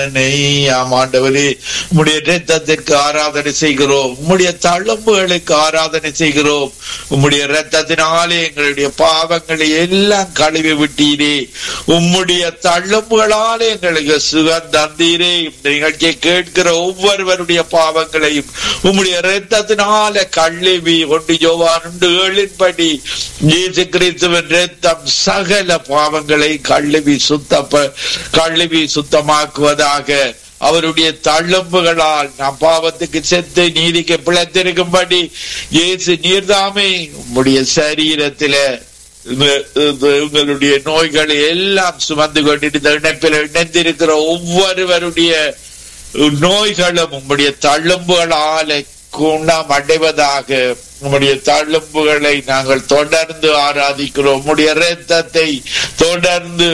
ஆமாண்டவரே உம்முடைய ரத்தத்திற்கு ஆராதனை செய்கிறோம் உம்முடைய தழும்புகளுக்கு ஆராதனை செய்கிறோம் உம்முடைய ரத்தத்தினாலே எங்களுடைய பாவங்களை எல்லாம் கழுவி விட்டீரே உம்முடைய தழும்புகளாலே எங்களுக்கு சுகம் தந்தீரே இந்த நிகழ்ச்சியை கேட்கிற ஒவ்வொருவருடைய பாவங்களையும் உம்முடைய ரத்தத்தினால கழுவி கொண்டு யோவான் ஏழின்படி இயேசு கிறிஸ்துவின் ரத்தம் சகல பாவங்களை கழுவி சுத்தப்ப கழுவி சுத்தமாக்குவதாக அவருடைய தழும்புகளால் நாம் பாவத்துக்கு செத்து நீதிக்கு பிழைத்திருக்கும்படி இயேசு நீர்தாமே உம்முடைய சரீரத்தில உங்களுடைய நோய்களை எல்லாம் சுமந்து கொண்டிருந்த இணைப்பில் இணைந்திருக்கிற ஒவ்வொருவருடைய நோய்களும் உம்முடைய தழும்புகளால குணம் அடைவதாக உம்முடைய தழும்புகளை நாங்கள் தொடர்ந்து ஆராதிக்கிறோம் உம்முடைய ரத்தத்தை தொடர்ந்து